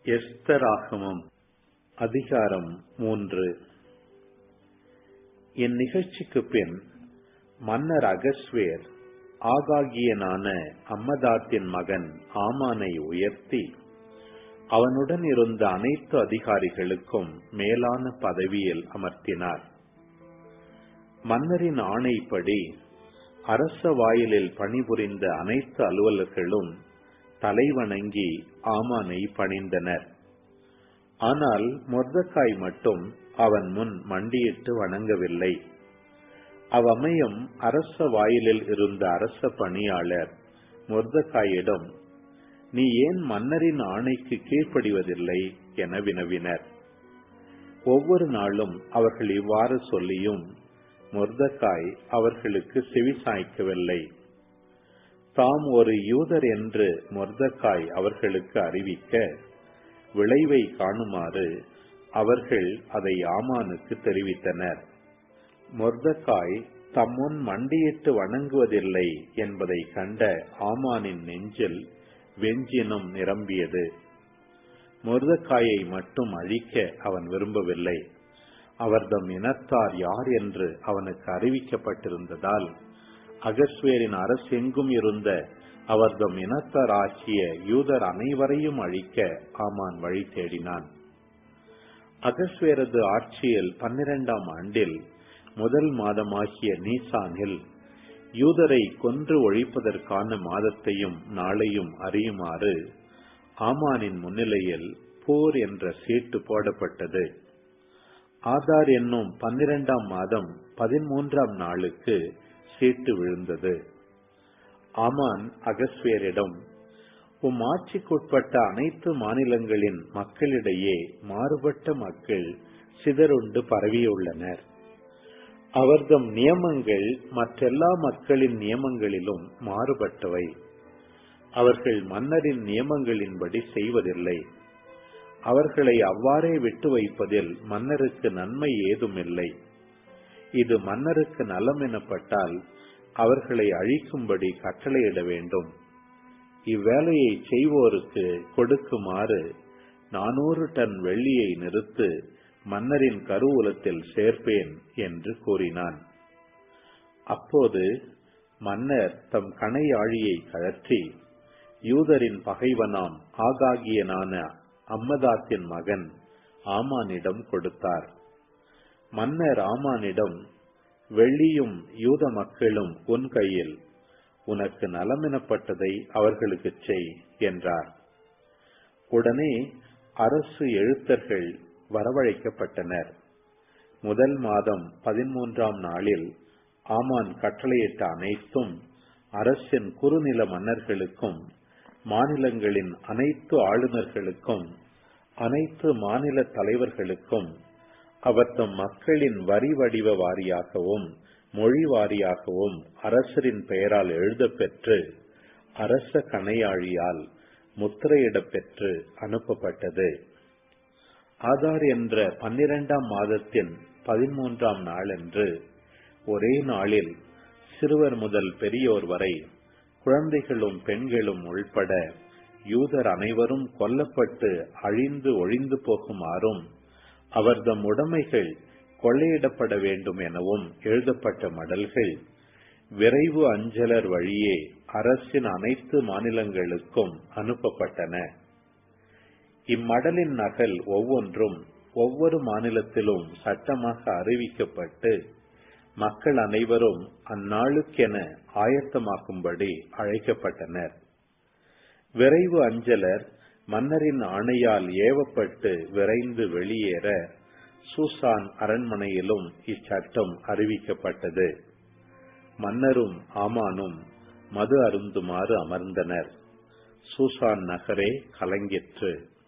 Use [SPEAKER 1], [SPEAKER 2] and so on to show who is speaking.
[SPEAKER 1] எஸ்தராகமம் அதிகாரம் மூன்று இந்நிகழ்ச்சிக்கு பின் மன்னர் அகஸ்வேர் ஆகாகியனான அம்மதாத்தின் மகன் ஆமானை உயர்த்தி அவனுடன் இருந்த அனைத்து அதிகாரிகளுக்கும் மேலான பதவியில் அமர்த்தினார் மன்னரின் ஆணைப்படி அரச வாயிலில் பணிபுரிந்த அனைத்து அலுவலர்களும் தலைவணங்கி ஆமானை பணிந்தனர் ஆனால் மொர்தக்காய் மட்டும் அவன் முன் மண்டியிட்டு வணங்கவில்லை அவ்வமயம் அரச வாயிலில் இருந்த அரச பணியாளர் மொர்தக்காயிடம் நீ ஏன் மன்னரின் ஆணைக்கு கீழ்ப்படிவதில்லை என வினவினர் ஒவ்வொரு நாளும் அவர்கள் இவ்வாறு சொல்லியும் மொர்தக்காய் அவர்களுக்கு செவிசாய்க்கவில்லை தாம் ஒரு யூதர் என்று மொர்தக்காய் அவர்களுக்கு அறிவிக்க விளைவை காணுமாறு அவர்கள் அதை ஆமானுக்கு தெரிவித்தனர் மொர்தக்காய் தம்முன் மண்டியிட்டு வணங்குவதில்லை என்பதை கண்ட ஆமானின் நெஞ்சில் வெஞ்சினம் நிரம்பியது மொர்தக்காயை மட்டும் அழிக்க அவன் விரும்பவில்லை அவர்தம் இனத்தார் யார் என்று அவனுக்கு அறிவிக்கப்பட்டிருந்ததால் அகஸ்வேரின் அரசெங்கும் இருந்த அவர்தம் இனத்தார் ஆகிய யூதர் அனைவரையும் அழிக்க ஆமான் வழி தேடினான் அகஸ்வேரது ஆட்சியில் பன்னிரண்டாம் ஆண்டில் முதல் மாதமாகிய நீசானில் யூதரை கொன்று ஒழிப்பதற்கான மாதத்தையும் நாளையும் அறியுமாறு ஆமானின் முன்னிலையில் போர் என்ற சீட்டு போடப்பட்டது ஆதார் என்னும் பன்னிரண்டாம் மாதம் பதிமூன்றாம் நாளுக்கு சீட்டு விழுந்தது ஆமான் அகஸ்வேரிடம் உம் ஆட்சிக்குட்பட்ட அனைத்து மாநிலங்களின் மக்களிடையே மாறுபட்ட மக்கள் சிதறுண்டு பரவியுள்ளனர் அவர்தம் நியமங்கள் மற்றெல்லா மக்களின் நியமங்களிலும் மாறுபட்டவை அவர்கள் மன்னரின் நியமங்களின்படி செய்வதில்லை அவர்களை அவ்வாறே விட்டு வைப்பதில் மன்னருக்கு நன்மை ஏதுமில்லை இது மன்னருக்கு நலம் எனப்பட்டால் அவர்களை அழிக்கும்படி கட்டளையிட வேண்டும் இவ்வேலையை செய்வோருக்கு கொடுக்குமாறு நானூறு டன் வெள்ளியை நிறுத்து மன்னரின் கருவூலத்தில் சேர்ப்பேன் என்று கூறினான் அப்போது மன்னர் தம் கணையாழியை கழற்றி யூதரின் பகைவனாம் ஆகாகியனான அம்மதாத்தின் மகன் ஆமானிடம் கொடுத்தார் மன்னர் ஆமானிடம் வெள்ளியும் யூத மக்களும் உன் கையில் உனக்கு நலமெனப்பட்டதை அவர்களுக்கு செய் என்றார் உடனே அரசு எழுத்தர்கள் வரவழைக்கப்பட்டனர் முதல் மாதம் பதிமூன்றாம் நாளில் ஆமான் கட்டளையிட்ட அனைத்தும் அரசின் குறுநில மன்னர்களுக்கும் மாநிலங்களின் அனைத்து ஆளுநர்களுக்கும் அனைத்து மாநில தலைவர்களுக்கும் அவர்தம் மக்களின் வரி வடிவ வாரியாகவும் மொழி வாரியாகவும் அரசரின் பெயரால் எழுதப்பெற்று அரச கணையாழியால் முத்திரையிடப் பெற்று அனுப்பப்பட்டது ஆதார் என்ற பன்னிரண்டாம் மாதத்தின் பதிமூன்றாம் நாளன்று ஒரே நாளில் சிறுவர் முதல் பெரியோர் வரை குழந்தைகளும் பெண்களும் உள்பட யூதர் அனைவரும் கொல்லப்பட்டு அழிந்து ஒழிந்து போகுமாறும் அவர்தம் உடைமைகள் கொள்ளையிடப்பட வேண்டும் எனவும் எழுதப்பட்ட மடல்கள் விரைவு அஞ்சலர் வழியே அரசின் அனைத்து மாநிலங்களுக்கும் அனுப்பப்பட்டன இம்மடலின் நகல் ஒவ்வொன்றும் ஒவ்வொரு மாநிலத்திலும் சட்டமாக அறிவிக்கப்பட்டு மக்கள் அனைவரும் அந்நாளுக்கென ஆயத்தமாக்கும்படி அழைக்கப்பட்டனர் விரைவு அஞ்சலர் மன்னரின் ஆணையால் ஏவப்பட்டு விரைந்து வெளியேற சூசான் அரண்மனையிலும் இச்சட்டம் அறிவிக்கப்பட்டது மன்னரும் ஆமானும் மது அருந்துமாறு அமர்ந்தனர் சூசான் நகரே கலங்கிற்று